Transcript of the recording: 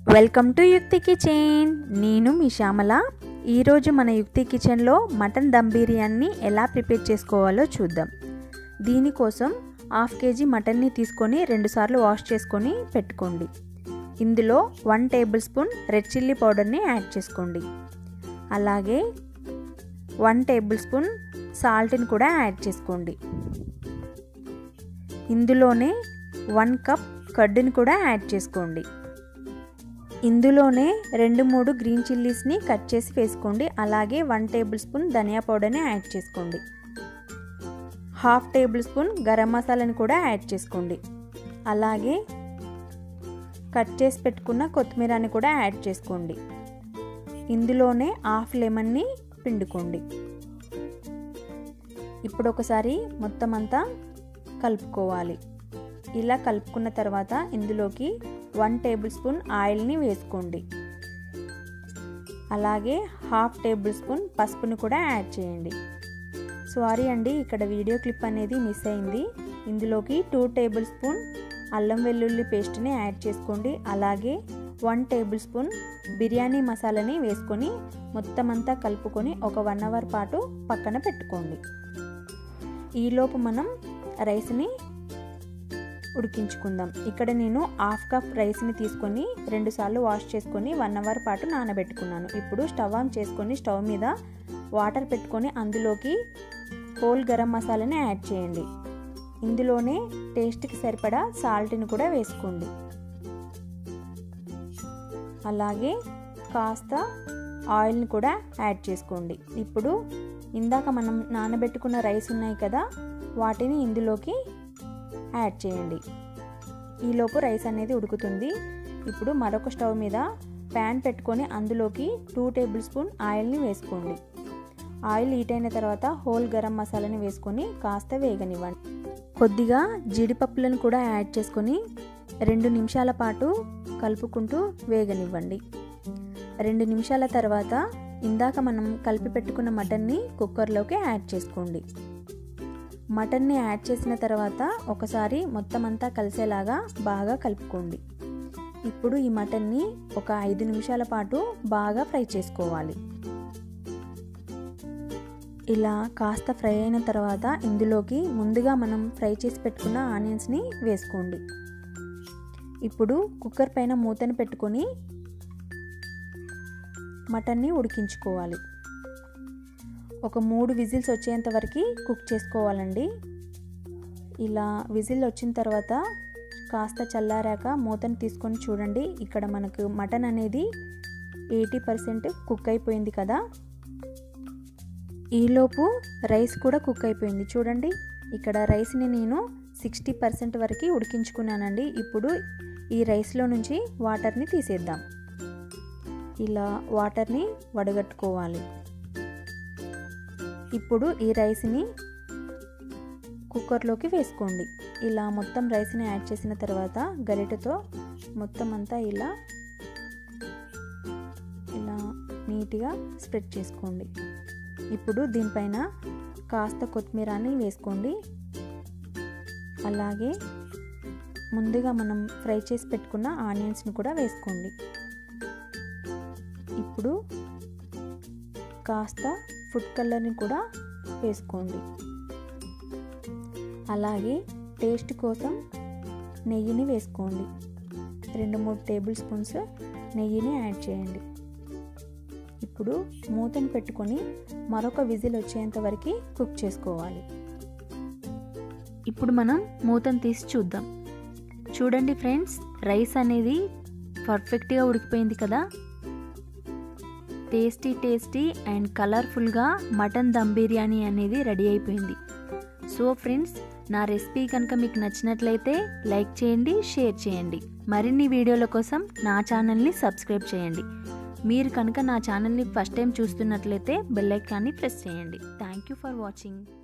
welcome to యుక్తి kitchen నేను మీ శ్యామల ఈరోజు మన యుక్తి కిచెన్లో మటన్ దమ్ బిర్యానీ ఎలా ప్రిపేర్ చేసుకోవాలో చూద్దాం దీనికోసం హాఫ్ కేజీ మటన్ని తీసుకొని రెండుసార్లు వాష్ చేసుకొని పెట్టుకోండి ఇందులో one table spoon red chilli పౌడర్ని యాడ్ చేసుకోండి అలాగే వన్ టేబుల్ స్పూన్ సాల్ట్ని కూడా యాడ్ చేసుకోండి ఇందులోనే వన్ కప్ కడ్డుని కూడా యాడ్ చేసుకోండి ఇందులోనే రెండు మూడు గ్రీన్ చిల్లీస్ని కట్ చేసి వేసుకోండి అలాగే వన్ టేబుల్ స్పూన్ ధనియా పౌడర్ని యాడ్ చేసుకోండి హాఫ్ టేబుల్ స్పూన్ గరం మసాలాని కూడా యాడ్ చేసుకోండి అలాగే కట్ చేసి పెట్టుకున్న కొత్తిమీరని కూడా యాడ్ చేసుకోండి ఇందులోనే హాఫ్ లెమన్ని పిండుకోండి ఇప్పుడు ఒకసారి మొత్తం అంతా కలుపుకోవాలి ఇలా కలుపుకున్న తర్వాత ఇందులోకి వన్ టేబుల్ స్పూన్ ఆయిల్ని వేసుకోండి అలాగే హాఫ్ టేబుల్ స్పూన్ పసుపుని కూడా యాడ్ చేయండి సారీ అండి ఇక్కడ వీడియో క్లిప్ అనేది మిస్ అయింది ఇందులోకి టూ టేబుల్ స్పూన్ అల్లం వెల్లుల్లి పేస్ట్ని యాడ్ చేసుకోండి అలాగే వన్ టేబుల్ స్పూన్ బిర్యానీ మసాలాని వేసుకొని మొత్తం అంతా కలుపుకొని ఒక వన్ అవర్ పాటు పక్కన పెట్టుకోండి ఈలోపు మనం రైస్ని ఉడికించుకుందాం ఇక్కడ నేను హాఫ్ కప్ రైస్ని తీసుకొని రెండుసార్లు వాష్ చేసుకొని వన్ అవర్ పాటు నానబెట్టుకున్నాను ఇప్పుడు స్టవ్ ఆన్ చేసుకొని స్టవ్ మీద వాటర్ పెట్టుకొని అందులోకి హోల్ గరం మసాలాని యాడ్ చేయండి ఇందులోనే టేస్ట్కి సరిపడా సాల్ట్ని కూడా వేసుకోండి అలాగే కాస్త ఆయిల్ని కూడా యాడ్ చేసుకోండి ఇప్పుడు ఇందాక మనం నానబెట్టుకున్న రైస్ ఉన్నాయి కదా వాటిని ఇందులోకి యాడ్ చేయండి ఈలోపు రైస్ అనేది ఉడుకుతుంది ఇప్పుడు మరొక స్టవ్ మీద ప్యాన్ పెట్టుకొని అందులోకి టూ టేబుల్ స్పూన్ ఆయిల్ని వేసుకోండి ఆయిల్ హీట్ అయిన తర్వాత హోల్ గరం మసాలాని వేసుకొని కాస్త వేగనివ్వండి కొద్దిగా జీడిపప్పులను కూడా యాడ్ చేసుకొని రెండు నిమిషాల పాటు కలుపుకుంటూ వేగనివ్వండి రెండు నిమిషాల తర్వాత ఇందాక మనం కలిపి పెట్టుకున్న మటన్ని కుక్కర్లోకి యాడ్ చేసుకోండి మటన్ని యాడ్ చేసిన తర్వాత ఒకసారి మొత్తం అంతా కలిసేలాగా బాగా కలుపుకోండి ఇప్పుడు ఈ మటన్ని ఒక ఐదు నిమిషాల పాటు బాగా ఫ్రై చేసుకోవాలి ఇలా కాస్త ఫ్రై అయిన తర్వాత ఇందులోకి ముందుగా మనం ఫ్రై చేసి పెట్టుకున్న ఆనియన్స్ని వేసుకోండి ఇప్పుడు కుక్కర్ పైన మూతను పెట్టుకొని మటన్ని ఉడికించుకోవాలి ఒక మూడు విజిల్స్ వచ్చేంత వరకు కుక్ చేసుకోవాలండి ఇలా విజిల్ వచ్చిన తర్వాత కాస్త చల్లారాక మూతను తీసుకొని చూడండి ఇక్కడ మనకు మటన్ అనేది ఎయిటీ పర్సెంట్ కుక్ అయిపోయింది కదా ఈలోపు రైస్ కూడా కుక్ అయిపోయింది చూడండి ఇక్కడ రైస్ని నేను సిక్స్టీ పర్సెంట్ వరకు ఉడికించుకున్నానండి ఇప్పుడు ఈ రైస్లో నుంచి వాటర్ని తీసేద్దాం ఇలా వాటర్ని వడగట్టుకోవాలి ఇప్పుడు ఈ రైస్ని కుక్కర్లోకి వేసుకోండి ఇలా మొత్తం రైస్ని యాడ్ చేసిన తర్వాత గరిటెతో మొత్తం అంతా ఇలా ఇలా నీట్గా స్ప్రెడ్ చేసుకోండి ఇప్పుడు దీనిపైన కాస్త కొత్తిమీరని వేసుకోండి అలాగే ముందుగా మనం ఫ్రై చేసి పెట్టుకున్న ఆనియన్స్ని కూడా వేసుకోండి ఇప్పుడు కాస్త ఫుడ్ కలర్ని కూడా వేసుకోండి అలాగే టేస్ట్ కోసం నెయ్యిని వేసుకోండి రెండు మూడు టేబుల్ స్పూన్స్ నెయ్యిని యాడ్ చేయండి ఇప్పుడు మూతను పెట్టుకొని మరొక విజిల్ వచ్చేంత వరకు కుక్ చేసుకోవాలి ఇప్పుడు మనం మూతను తీసి చూద్దాం చూడండి ఫ్రెండ్స్ రైస్ అనేది పర్ఫెక్ట్గా ఉడికిపోయింది కదా టేస్టీ టేస్టీ అండ్ కలర్ఫుల్గా మటన్ దమ్ బిర్యానీ అనేది రెడీ అయిపోయింది సో ఫ్రెండ్స్ నా రెసిపీ కనుక మీకు నచ్చినట్లయితే లైక్ చేయండి షేర్ చేయండి మరిన్ని వీడియోల కోసం నా ఛానల్ని సబ్స్క్రైబ్ చేయండి మీరు కనుక నా ఛానల్ని ఫస్ట్ టైం చూస్తున్నట్లయితే బెల్ ఐకాన్ని ప్రెస్ చేయండి థ్యాంక్ యూ ఫర్ వాచింగ్